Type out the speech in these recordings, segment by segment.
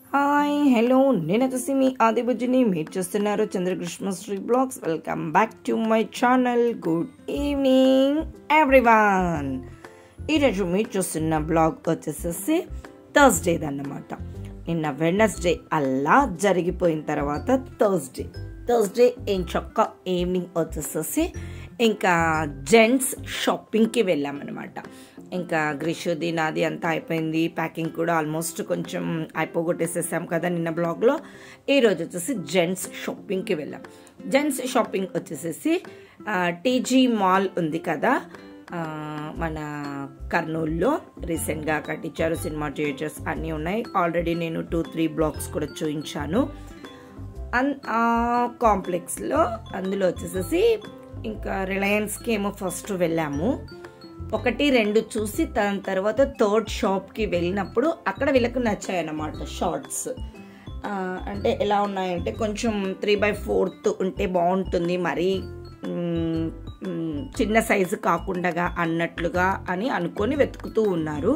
hi hello నేను వచ్చేసి మీ ఆదిబుజ్జిని మీరు చూస్తున్నారు Chandrakrishna Sri blogs welcome back to my channel good evening everyone ఈరోజు మీరు చూస్తున్న బ్లాగ్ వచ్చేసేసి థర్స్డే అన్నమాట నిన్న వెనస్డే అలా జరిగిపోయిన తర్వాత థర్స్డే థర్స్డే ఏం చొక్క ఈవినింగ్ వచ్చేసేసి ఇంకా జెంట్స్ షాపింగ్కి వెళ్ళామన్నమాట ఇంకా గ్రీషుది నాది అంతా అయిపోయింది ప్యాకింగ్ కూడా ఆల్మోస్ట్ కొంచెం అయిపోగొట్టేసేసాం కదా నిన్న బ్లాగ్లో ఈరోజు వచ్చేసి జెంట్స్ షాపింగ్కి వెళ్ళాం జెంట్స్ షాపింగ్ వచ్చేసేసి టీజీ మాల్ ఉంది కదా ఆ, మన కర్నూలులో రీసెంట్గా కట్టించారు సినిమా థియేటర్స్ అన్నీ ఉన్నాయి ఆల్రెడీ నేను టూ త్రీ బ్లాగ్స్ కూడా చూపించాను అన్ ఆ కాంప్లెక్స్లో అందులో వచ్చేసేసి ఇంకా రిలయన్స్కి ఏమో ఫస్ట్ వెళ్ళాము ఒకటి రెండు చూసి దాని తర్వాత థర్డ్ షాప్కి వెళ్ళినప్పుడు అక్కడ వీళ్ళకు నచ్చాయన్నమాట షార్ట్స్ అంటే ఎలా ఉన్నాయంటే కొంచెం త్రీ బై ఫోర్త్ ఉంటే బాగుంటుంది మరీ మ్, మ్, చిన్న సైజు కాకుండా అన్నట్లుగా అని అనుకొని వెతుకుతూ ఉన్నారు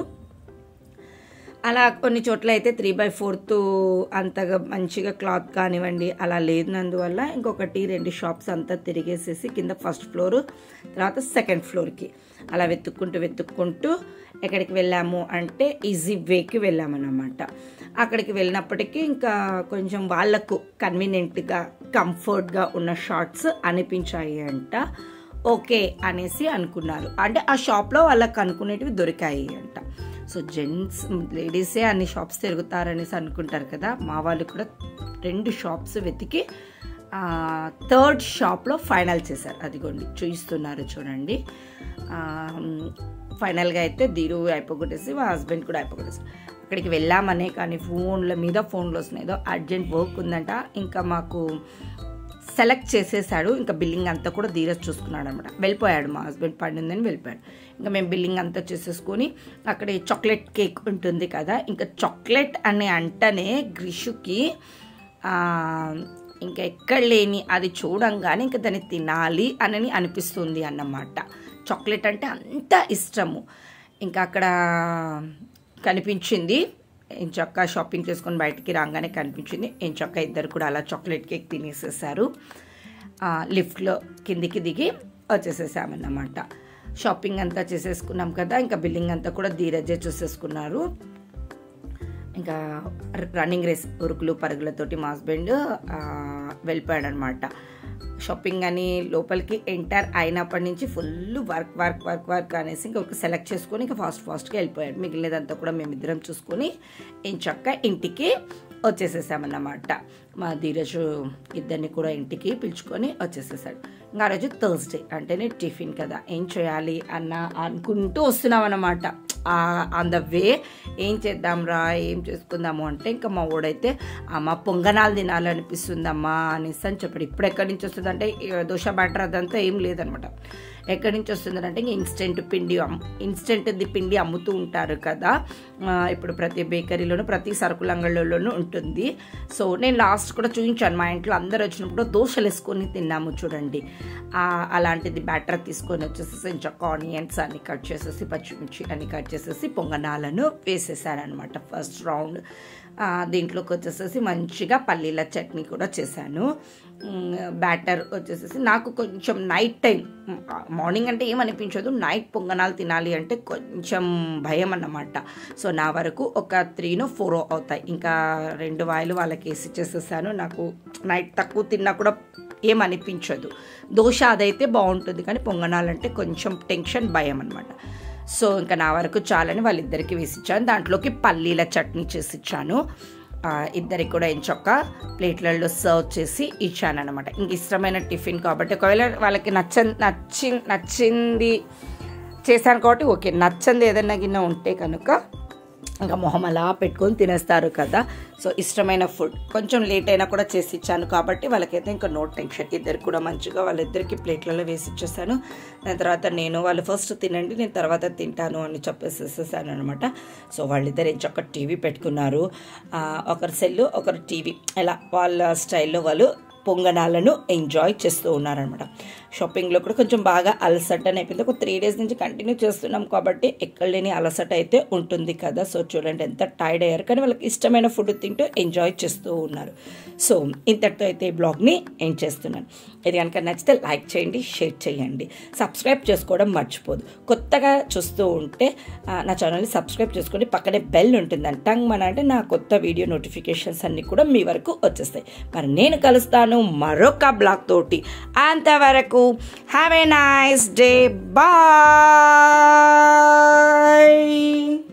అలా కొన్ని చోట్ల అయితే త్రీ బై ఫోర్త్ అంతగా మంచిగా క్లాత్ కానివ్వండి అలా లేనందువల్ల ఇంకొకటి రెండు షాప్స్ అంతా తిరిగేసేసి కింద ఫస్ట్ ఫ్లోర్ తర్వాత సెకండ్ ఫ్లోర్కి అలా వెతుక్కుంటూ వెతుక్కుంటూ ఎక్కడికి వెళ్ళాము అంటే ఈజీ వేకి వెళ్ళామన్నమాట అక్కడికి వెళ్ళినప్పటికీ ఇంకా కొంచెం వాళ్ళకు కన్వీనియంట్గా కంఫర్ట్గా ఉన్న షార్ట్స్ అనిపించాయి అంట ఓకే అనేసి అనుకున్నారు అంటే ఆ షాప్లో వాళ్ళకి అనుకునేటివి దొరికాయి అంట సో జెంట్స్ లేడీసే అన్ని షాప్స్ తిరుగుతారనేసి అనుకుంటారు కదా మా వాళ్ళు కూడా రెండు షాప్స్ వెతికి థర్డ్ షాప్లో ఫైనల్ చేశారు అదిగోండి చూపిస్తున్నారు చూడండి ఆ, ఫైనల్గా అయితే దీరు అయిపోగొట్టేసి మా హస్బెండ్ కూడా అయిపోగొట్టేసి అక్కడికి వెళ్ళామనే కానీ ఫోన్ల మీద ఫోన్లు వస్తున్నాయి ఏదో అర్జెంట్ వర్క్ ఉందంట ఇంకా మాకు సెలెక్ట్ చేసేసాడు ఇంకా బిల్లింగ్ అంతా కూడా ధీరజ్ చూసుకున్నాడు అనమాట వెళ్ళిపోయాడు మా హస్బెండ్ పడిందని వెళ్ళిపోయాడు ఇంకా మేము బిల్లింగ్ అంతా చేసేసుకొని అక్కడ ఈ చాక్లెట్ కేక్ ఉంటుంది కదా ఇంకా చాక్లెట్ అనే అంటనే గ్రిషుకి ఆ, ఇంకా ఎక్కడ లేని అది చూడంగానే ఇంకా దాన్ని తినాలి అని అనిపిస్తుంది అన్నమాట చాక్లెట్ అంటే అంత ఇష్టము ఇంకా అక్కడ కనిపించింది ఎంచక్క షాపింగ్ చేసుకొని బయటికి రాగానే కనిపించింది ఎంచక్క ఇద్దరు కూడా అలా చాక్లెట్ కేక్ తినేసేసారు ఆ, లిఫ్ట్లో కిందికి దిగి వచ్చేసేసామన్నమాట షాపింగ్ అంతా చేసేసుకున్నాం కదా ఇంకా బిల్లింగ్ అంతా కూడా ధీరజే చూసేసుకున్నారు ఇంకా రన్నింగ్ రేస్ ఉరుకులు పరుగులతోటి మా హస్బెండ్ వెళ్ళిపోయాడు అనమాట షాపింగ్ అని లోపలికి ఎంటర్ అయినప్పటి నుంచి full work work work work అనేసి ఇంకా ఒక సెలెక్ట్ చేసుకొని ఇంకా ఫాస్ట్ ఫాస్ట్గా వెళ్ళిపోయాడు మిగిలినదంతా కూడా మేమిద్దరం చూసుకొని చక్క ఇంటికి వచ్చేసేసామన్నమాట మా ధీరజ్ ఇద్దరిని కూడా ఇంటికి పిలుచుకొని వచ్చేసేసాడు ఇంకా ఆ రోజు థర్స్డే అంటేనే టిఫిన్ కదా ఏం చేయాలి అన్న అనుకుంటూ వస్తున్నాం అన్నమాట ఆన్ ద వే ఏం చేద్దాంరా ఏం చేసుకుందాము అంటే ఇంకా మా ఓడైతే అమ్మ పొంగనాలు తినాలనిపిస్తుందమ్మా అనేసి అని చెప్పాడు ఇప్పుడు ఎక్కడి నుంచి వస్తుంది అంటే దోశ బ్యాటర్ అదంతా ఏం లేదనమాట ఎక్కడి నుంచి వస్తుందంటే ఇంకా ఇన్స్టెంట్ పిండి ఇన్స్టెంట్ది పిండి అమ్ముతూ ఉంటారు కదా ఆ, ఇప్పుడు ప్రతి బేకరీలోనూ ప్రతి సరుకుల అంగళ్ళలోనూ ఉంటుంది సో నేను లాస్ట్ కూడా చూపించాను మా ఇంట్లో అందరు వచ్చినప్పుడు దోశలు వేసుకొని తిన్నాము చూడండి ఆ, అలాంటిది బ్యాటర్ తీసుకొని వచ్చేసేసి ఇంచక్క ఆనియన్స్ అన్ని కట్ చేసేసి పచ్చిమిర్చి అన్ని కట్ చేసేసి పొంగనాలను వేసేసాను అనమాట ఫస్ట్ రౌండ్ ఆ, దీంట్లోకి వచ్చేసేసి మంచిగా పల్లీల చట్నీ కూడా చేశాను బ్యాటర్ వచ్చేసేసి నాకు కొంచెం నైట్ టైం మార్నింగ్ అంటే ఏమనిపించదు నైట్ పొంగనాలు తినాలి అంటే కొంచెం భయం అన్నమాట సో నా వరకు ఒక త్రీనో ఫోరో అవుతాయి ఇంకా రెండు వాయిలు వాళ్ళకి వేసి చేసేసాను నాకు నైట్ తక్కువ తిన్నా కూడా ఏమనిపించదు దోశ అదైతే బాగుంటుంది కానీ పొంగనాలంటే కొంచెం టెన్షన్ భయం అనమాట సో ఇంకా నా వరకు చాలని వాళ్ళిద్దరికి వేసి ఇచ్చాను దాంట్లోకి పల్లీల చట్నీ చేసి ఇచ్చాను ఆ, ఇద్దరికి కూడా ఎంచొక్క ప్లేట్లలో సర్వ్ చేసి ఇచ్చాను అనమాట ఇంక ఇష్టమైన టిఫిన్ కాబట్టి ఒకవేళ వాళ్ళకి నచ్చ నచ్చి నచ్చింది చేశాను కాబట్టి ఓకే నచ్చంది ఏదైనా గిన్నె ఉంటే కనుక ఇంకా మొహం అలా పెట్టుకొని తినేస్తారు కదా సో ఇష్టమైన ఫుడ్ కొంచెం లేట్ అయినా కూడా చేసి ఇచ్చాను కాబట్టి వాళ్ళకైతే ఇంకా నో టెన్షన్ ఇద్దరు కూడా మంచిగా వాళ్ళిద్దరికి ప్లేట్లలో వేసి ఇచ్చేసాను దాని తర్వాత నేను వాళ్ళు ఫస్ట్ తినండి నేను తర్వాత తింటాను అని చెప్పేసేసాను అనమాట సో వాళ్ళిద్దరు ఎంచక్క టీవీ పెట్టుకున్నారు ఆ, ఒకరు సెల్లు ఒకరు టీవీ ఇలా వాళ్ళ స్టైల్లో వాళ్ళు పొంగనాలను ఎంజాయ్ చేస్తూ ఉన్నారనమాట షాపింగ్లో కూడా కొంచెం బాగా అలసట అని అయిపోయింది ఒక త్రీ డేస్ నుంచి కంటిన్యూ చేస్తున్నాం కాబట్టి ఎక్కడ లేని అలసట అయితే ఉంటుంది కదా సో చూడండి ఎంత టైర్డ్ అయ్యారు కానీ వాళ్ళకి ఇష్టమైన ఫుడ్ తింటూ ఎంజాయ్ చేస్తూ ఉన్నారు సో ఇంతటితో అయితే ఈ బ్లాగ్ని ఎండ్ చేస్తున్నాను ఇది కనుక నచ్చితే లైక్ చేయండి షేర్ చేయండి సబ్స్క్రైబ్ చేసుకోవడం మర్చిపోదు కొత్తగా చూస్తూ ఉంటే ఆ, నా ఛానల్ని సబ్స్క్రైబ్ చేసుకోండి పక్కనే బెల్ ఉంటుంది టంగ్ మన అంటే నా కొత్త వీడియో నోటిఫికేషన్స్ అన్నీ కూడా మీ వరకు వచ్చేస్తాయి మరి నేను కలుస్తాను మరొక బ్లాగ్ తోటి అంతవరకు have a nice day bye